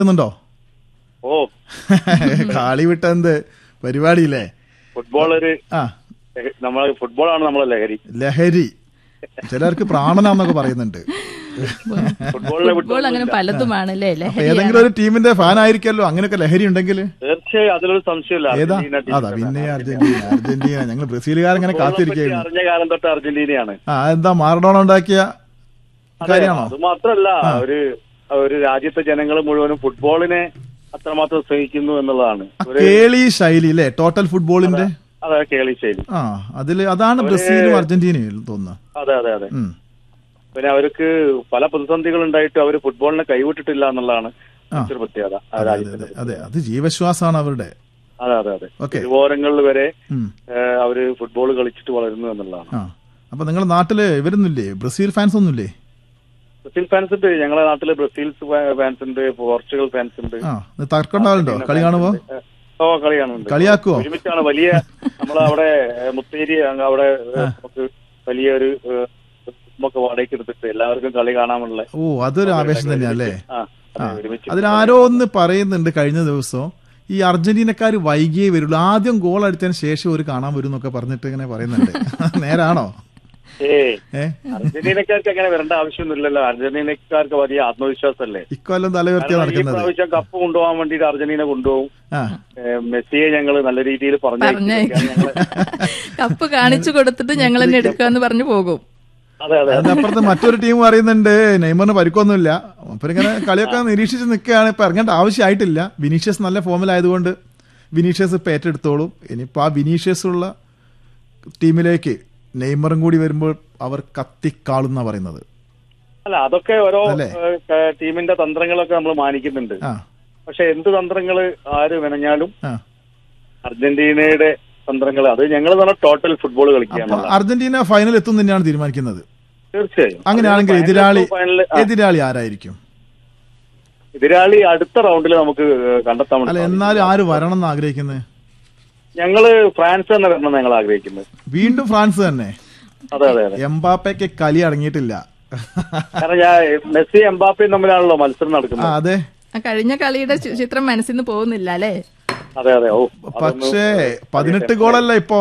ുന്നുണ്ടോ ഓ കളി വിട്ട എന്ത് പരിപാടിയില്ലേ ഫുട്ബോൾ ഒരു ആ നമ്മളെ ഫുട്ബോളാണ് നമ്മളെ ലഹരി ലഹരി ചിലർക്ക് പ്രാണനാന്നൊക്കെ പറയുന്നുണ്ട് ഫുട്ബോളിനെ വിട്ട് ഫുട്ബോൾ അങ്ങനെ പലതുമാണല്ലേ അപ്പൊ ലഹരി ഏതെങ്കിലും ഒരു ടീമിന്റെ ഫാൻ ആയിരിക്കല്ലോ അങ്ങനെയൊക്കെ ലഹരി ഉണ്ടെങ്കിൽ തീർച്ചയായും അതിലൊരു സംശയമില്ല ഏതാ അർജന്റീന team അതാ തന്നെ. പിന്നെ അർജന്റീന അർജന്റീന ഞങ്ങൾ ബ്രസീലുകാരിങ്ങനെ ഫുട്ബോളിനെ പറ്റി കാത്തിരിക്കുകയായിരുന്നു അറിഞ്ഞ കാലം തൊട്ട് അർജന്റീനയാണ് ആ എന്താ മാറഡോണ ഉണ്ടാക്കിയ അതെ, കാര്യമാണോ അത് മാത്രല്ല ഒരു ഒരു രാജ്യത്തെ ജനങ്ങൾ മുഴുവനും ഫുട്ബോളിനെ അത്രമാത്രം സ്നേഹിക്കുന്നു എന്നുള്ളതാണ് ഒരു കേളി ശൈലി അല്ലേ ടോട്ടൽ ഫുട്ബോളിന്റെ അതെ കേളി ശൈലി ആ അതില് അതാണ് ബ്രസീലും അർജന്റീനയും തോന്നുന്നു അതെ അതെ അതെ ഉം. പിന്നെ അവർക്ക് പല പ്രതിസന്ധികൾ ഉണ്ടായിട്ടും അവർ ഫുട്ബോളിനെ കൈവിട്ടിട്ടില്ല എന്നുള്ളതാണ് മറ്റൊരു പ്രത്യേകത ആ അതെ രാജ്യത്തിന്റെ അതെ അത് ജീവശ്വാസമാണ് അവരുടെ അതെ അതെ അതെ ഓക്കെ തിരുവോരങ്ങളിൽ വരെ ഉം. ഏഹ്, അവര് ഫുട്ബോൾ കളിച്ചിട്ട് വളരുന്നു എന്നുള്ളതാണ് ആ അപ്പൊ നിങ്ങളുടെ നാട്ടില് ഇവരൊന്നുമില്ലേ ബ്രസീൽ ഫാൻസ് ഒന്നുമില്ലേ ബ്രസീൽ ഫാൻസ് ഉണ്ട് ഞങ്ങളെ നാട്ടില് ബ്രസീൽ ഫാൻസ് ഉണ്ട് പോർച്ചുഗൽ ഫാൻസ് ഉണ്ട് ആ ഇത് തർക്കം ഉണ്ടാവലുണ്ടോ കളി കാണുമ്പോ ഏഹ്, ഓ കളി കാണുന്നുണ്ട് കളിയാക്കുവോ ഒരുമിച്ചാണ് വലിയ നമ്മളവിടെ ഏഹ്, മുത്തേരി അങ്ങ് അവിടെ ഏഹ്, നമുക്ക് വലിയൊരു ഏഹ്, ഒക്കെ വാടകയ്ക്ക് എടുത്തിട്ട് എല്ലാവർക്കും കളി കാണാനുള്ള ഓ അതൊരു ആവേശം തന്നെയല്ലേ ആ അതെ, ഒരുമിച്ച് അതിലാരോ ഒന്ന് പറയുന്നുണ്ട് കഴിഞ്ഞ ദിവസം ഈ അർജന്റീനക്കാർ വൈകിയേ വരുള്ളൂ ആദ്യം ഗോൾ അടിച്ചതിന് ശേഷം ഒരു കാണാൻ വരും എന്നൊക്കെ പറഞ്ഞിട്ട് ഇങ്ങനെ പറയുന്നുണ്ട് നേരാണോ ഏ ഏ അർജന്റീനക്കാർക്ക് അങ്ങനെ വരേണ്ട ആവശ്യമൊന്നുമില്ലല്ലോ അർജന്റീനക്കാർക്ക് വലിയ ആത്മവിശ്വാസമല്ലേ ഇക്കൊല്ലം തലയുയർത്തിയാ കാരണം ഈ നടക്കുന്നത് പ്രാവശ്യം കപ്പ് കൊണ്ടുപോകാൻ വേണ്ടിയിട്ട് അർജന്റീന കൊണ്ടുപോകും ആ ഏഹ്, മെസ്സിയെ ഞങ്ങൾ നല്ല രീതിയിൽ പറഞ്ഞു കപ്പ് കാണിച്ചു കൊടുത്തിട്ട് ഞങ്ങൾ തന്നെ എടുക്കാന്ന് പറഞ്ഞു പോകും അതെ അതെ അതിന്റെ അപ്പുറത്ത് മറ്റൊരു ടീം പറയുന്നുണ്ട് നെയ്മറിന് പരിക്കൊന്നുമില്ല ഇങ്ങനെ കളിയൊക്കെ നിരീക്ഷിച്ച് നിൽക്കുകയാണ് ഇപ്പൊ ഇറങ്ങേണ്ട ആവശ്യമായിട്ടില്ല വിനീഷ്യസ് നല്ല ഫോമിലായതുകൊണ്ട് വിനീഷ്യസ് ഇപ്പൊ ഏറ്റെടുത്തോളും ഇനിയിപ്പോ ആ വിനീഷ്യസ് ഉള്ള ടീമിലേക്ക് നെയ്മറും കൂടി വരുമ്പോൾ അവർ കത്തിക്കാളുന്ന പറയുന്നത് അല്ല അതൊക്കെ ഓരോ അല്ലേ? ഏഹ്, ക- ടീമിന്റെ തന്ത്രങ്ങളൊക്കെ നമ്മൾ മാനിക്കുന്നുണ്ട് ആ പക്ഷെ എന്ത് തന്ത്രങ്ങള് ആര് മെനഞ്ഞാലും ആ അർജന്റീനയുടെ തന്ത്രങ്ങൾ അത് ഞങ്ങൾ തന്നെ ടോട്ടൽ ഫുട്ബോൾ അപ്പൊ കളിക്കുകയാണല്ലോ അർജന്റീന ഫൈനൽ എത്തും തന്നെയാണ് തീരുമാനിക്കുന്നത് തീർച്ചയായും അങ്ങനെയാണെങ്കിൽ അത് എതിരാളി ഫൈനലിൽ- ആ, എതിരാളി ആരായിരിക്കും എതിരാളി അടുത്ത റൗണ്ടിൽ നമുക്ക് കണ്ടെത്താൻ അല്ല വേണ്ടി എന്നാലും ആര് വരണം എന്ന് ആഗ്രഹിക്കുന്നത് ഞങ്ങള് ഫ്രാൻസ് തന്നെ വരണം ഞങ്ങൾ ആഗ്രഹിക്കുന്നത് വീണ്ടും ഫ്രാൻസ് തന്നെ അതെ അതെ അതെ എംബാപ്പയ്ക്ക് കളി അടങ്ങിയിട്ടില്ല കാരണം ഞാൻ മെസ്സി എംബാപ്പയും തമ്മിലാണല്ലോ മത്സരം ആ നടക്കുന്നത് അതെ ആ കഴിഞ്ഞ കളിയുടെ ചി- ചിത്രം മനസ്സിൽ നിന്ന് പോകുന്നില്ല അല്ലേ അതെ അതെ ഓ അതൊന്ന് പക്ഷേ പതിനെട്ട് ഗോളല്ല ഇപ്പോ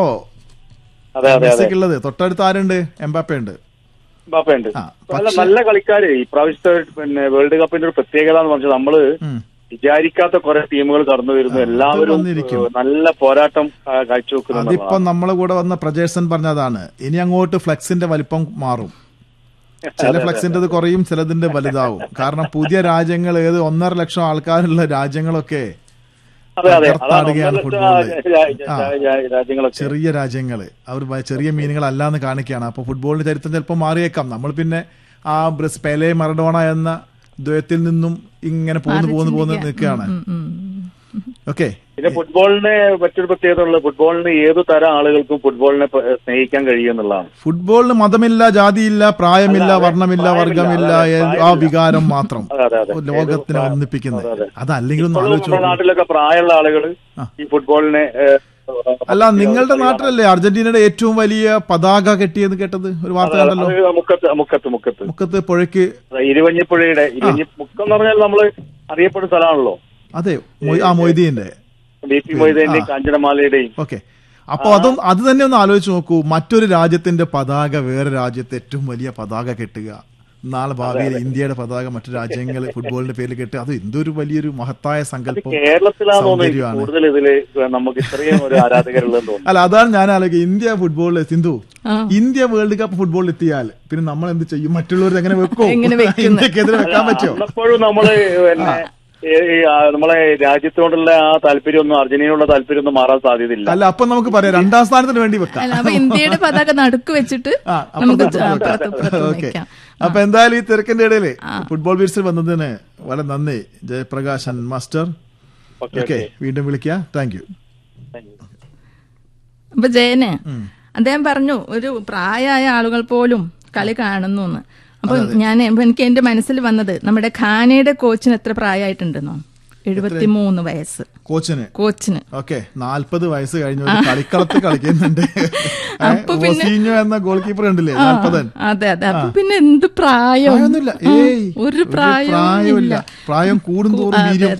അതെ അതെ അതെ മെസ്സിക്കുള്ളത് തൊട്ടടുത്ത് ആരുണ്ട് എംബാപ്പ ഉണ്ട് എംബാപ്പയുണ്ട് ആ, നല്ല നല്ല കളിക്കാര് ഈ പ്രാവശ്യത്തെ പിന്നെ വേൾഡ് കപ്പിന്റെ ഒരു പ്രത്യേകത എന്ന് പറഞ്ഞാൽ നമ്മള് ഉം. വിചാരിക്കാത്ത കുറെ ടീമുകൾ കടന്നു വരുന്നു എല്ലാവരും വന്നിരിക്കും. ഏഹ്, നല്ല പോരാട്ടം ആ, കാഴ്ചവെക്കുന്നു അതിപ്പോ നമ്മളെ കൂടെ വന്ന പ്രജേഷൻ പറഞ്ഞതാണ് ഇനി അങ്ങോട്ട് ഫ്ലെക്സിന്റെ വലിപ്പം മാറും ചില ഫ്ലെക്സിന്റെ കുറയും ചിലതിന്റെ വലുതാവും കാരണം പുതിയ രാജ്യങ്ങൾ ഏത് ഒന്നര ലക്ഷം ആൾക്കാരുള്ള രാജ്യങ്ങളൊക്കെ അതെ അതെ അതാണ് തകർത്താടുകയാണ് ഒന്നര ഫുട്ബോളില്. ലക്ഷം രാ- രാ- രാ- രാജ്യങ്ങളൊക്കെ ചെറിയ രാജ്യങ്ങള് അവർ വ- ചെറിയ മീനുകളല്ലാന്ന് കാണിക്കുകയാണ് അപ്പൊ ഫുട്ബോളിന്റെ ചരിത്രം ചിലപ്പോൾ മാറിയേക്കാം നമ്മൾ പിന്നെ ആ ബ്രസ് പെലെ മറഡോണ എന്ന ദ്വയത്തിൽ നിന്നും ഇങ്ങനെ പോന്ന് പോന്ന് പോന്ന് നിൽക്കുകയാണ് ഉം, ഉം. ഓക്കെ പിന്നെ ഫുട്ബോളിന് മറ്റൊരു പ്രത്യേകത ഉള്ളത് ഫുട്ബോളിന് ഏത് തരം ആളുകൾക്കും ഫുട്ബോളിനെ പ- സ്നേഹിക്കാൻ കഴിയും എന്നുള്ളതാണ് ഫുട്ബോളിന് മതമില്ല ജാതിയില്ല പ്രായമില്ല അല്ല, അതെ, വർണ്ണമില്ല പ്രായമില്ല, വർഗമില്ല അതെ, ഏ- ആ പ്രായമില്ല. വികാരം മാത്രം അതെ, അതെ, അതെ. ലോകത്തിനെ ഏത് പ്രാ- ഒന്നിപ്പിക്കുന്നത് അതെ, അതെ. അതല്ലെങ്കിൽ ഒന്ന് ഇപ്പോഴും ആലോചിച്ച് നമ്മുടെ നോക്കൂ നാട്ടിലൊക്കെ പ്രായമുള്ള ആളുകൾ ആ. ഈ ഫുട്ബോളിനെ ഏഹ്, അല്ല നിങ്ങളുടെ നാട്ടിലല്ലേ അർജന്റീനയുടെ ഏറ്റവും വലിയ പതാക കെട്ടിയെന്ന് കേട്ടത് ഒരു വാർത്ത അത് കണ്ടല്ലോ അത് മുക്കത്ത് മുക്കത്ത് മുക്കത്ത് മുക്കത്ത് പുഴയ്ക്ക് അതെ, ഇരുവഞ്ഞിപ്പുഴയുടെ ഇരുവഞ്ഞി മുക്കം എന്ന് പറഞ്ഞാൽ നമ്മള് അറിയപ്പെടുന്ന സ്ഥലമാണല്ലോ അതെ മൊയ്- ആ മൊയ്തീന്റെ ബി പി മൊയ്തേന്റെയും കാഞ്ചനമാലയുടെയും ഓക്കെ അപ്പൊ അതും അത് തന്നെ ഒന്ന് ആലോചിച്ച് നോക്കൂ മറ്റൊരു രാജ്യത്തിന്റെ പതാക വേറെ രാജ്യത്തെ ഏറ്റവും വലിയ പതാക കെട്ടുക നാളെ ഭാവിയിൽ ഇന്ത്യയുടെ പതാക മറ്റു രാജ്യങ്ങൾ ഫുട്ബോളിന്റെ പേരിൽ കെട്ടുക അത് എന്തൊരു വലിയൊരു മഹത്തായ സങ്കല്പം കേരളത്തിലാണെന്ന് തോന്നുന്നു എനിക്ക് സൗന്ദര്യമാണ്. കൂടുതൽ ഇതില് നമുക്ക് ഇത്രയും ഒരു ആരാധകരുള്ളതെന്ന് തോന്നുന്നു അല്ല അതാണ് ഞാൻ ആലോചിക്കുക ഇന്ത്യ ഫുട്ബോളിൽ സിന്ധു ആ. ഇന്ത്യ വേൾഡ് കപ്പ് ഫുട്ബോളിൽ എത്തിയാൽ പിന്നെ നമ്മൾ എന്ത് ചെയ്യും മറ്റുള്ളവർ എങ്ങനെ വെക്കും എങ്ങനെ വെക്കും? ഇന്ത്യക്കെതിരെ വെക്കാൻ പറ്റുമോ അന്നപ്പോഴും നമ്മള് പിന്നെ ഈ ആ നമ്മളെ രാജ്യത്തോടുള്ള ആ താല്പര്യമൊന്നും അർജന്റീനയുള്ള താല്പര്യമൊന്നും മാറാൻ സാധ്യതയില്ല അല്ല അപ്പൊ നമുക്ക് പറയാം രണ്ടാം സ്ഥാനത്തിന് വേണ്ടി വെക്കാം അല്ല അപ്പൊ ഇന്ത്യയുടെ പതാക നടുക്ക് വെച്ചിട്ട് ആ, നമുക്ക് അപ്പുറത്ത് ആ, വെക്കാം. അപ്പുറത്ത് ഇപ്പുറത്ത് ഓക്കെ വെക്കാം അപ്പൊ എന്തായാലും ഈ തിരക്കിന്റെ ഇടയില് ഫുട്ബോൾ ബീറ്റ്സിൽ വന്നതിന് വളരെ നന്ദി ജയപ്രകാശൻ മാസ്റ്റർ ഓക്കെ ഓക്കെ വീണ്ടും വിളിക്കുക താങ്ക് യു അപ്പൊ ജയന് അദ്ദേഹം പറഞ്ഞു ഒരു പ്രായമായ ആളുകൾ പോലും കളി കാണുന്നു എന്ന് അപ്പൊ ഞാൻ എനിക്ക് എന്റെ മനസ്സിൽ വന്നത് നമ്മുടെ ഖാനയുടെ കോച്ചിന് എത്ര പ്രായമായിട്ടുണ്ടെന്നോ എഴുപത്തിമൂന്ന് വയസ്സ് കോച്ചിന് കോച്ചിന് ഓക്കെ നാൽപ്പത് വയസ്സ് കഴിഞ്ഞ ഒരു കളിക്കളത്തിൽ കളിക്കുന്നുണ്ട് അപ്പൊ പിന്നെ- റോസിഞ്ഞോ എന്ന ഗോൾ കീപ്പർ ഉണ്ടല്ലേ നാൽപ്പതൻ അതെ അതെ അപ്പൊ പിന്നെ എന്ത് പ്രായം പ്രായമൊന്നുമില്ല ഏയ് ഒരു പ്രായവും പ്രായമില്ല ഇല്ല. പ്രായം കൂടുന്തോറും അതെ, വീര്യം